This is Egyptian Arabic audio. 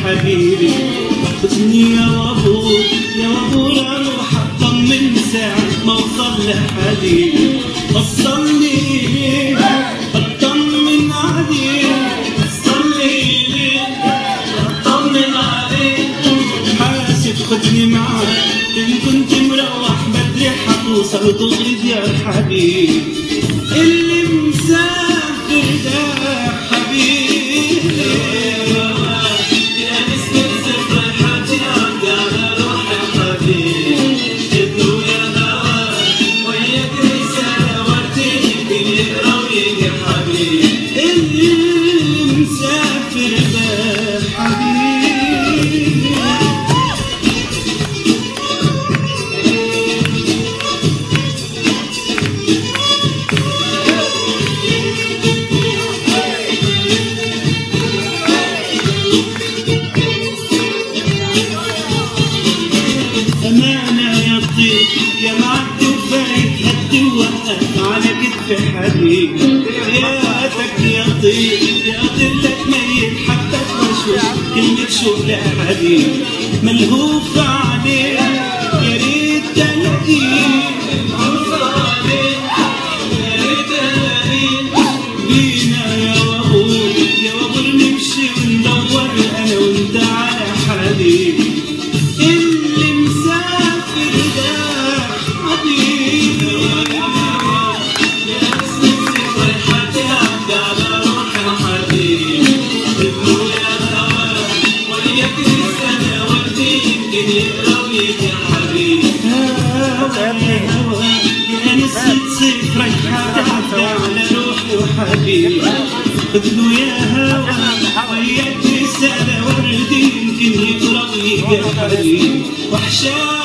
حبيبي خذني يا وابور يا وابور اروح اطمن ساعة ما اوصل لحبيبي وصلني ليه اطمن عليه وصلني ليه اطمن عليه حاسب خدني معاك ان كنت مروح بدري حتوصل دغري ديار حبيبي اللي مسافر ده حبيبي يا نسمة زفر حاجي على روح الحبيب جدو يا هوا وياك رسالة ورتيني يقرا ويجي حبيب اللي مسافر ده حبيبي أمانة يا طيب يا معدي وفايت هدي ووقف على كتف حبيبي حياتك يا طيب يا طلك ميت حبك وشوش كلمة شوق لحبيبي ملهوف عليك يا ريت تلاقيك ملهوف عليك يا ريت تلاقيك بينا يا وابور يا وابور نمشي وندور انا وانت على حبيبي اللي مسافر ده حبيبي يا اسم الذكرى حتى على روح حبيبي ابنه يا هوا وياك السنة وردي يمكن يقرا ويجي حبيبي يا نسمة ذكرى حتى على روحي وحبيبي خذله يا هوا وياك رسالة وردي يمكن يقرا ويجي حبيبي وحشاني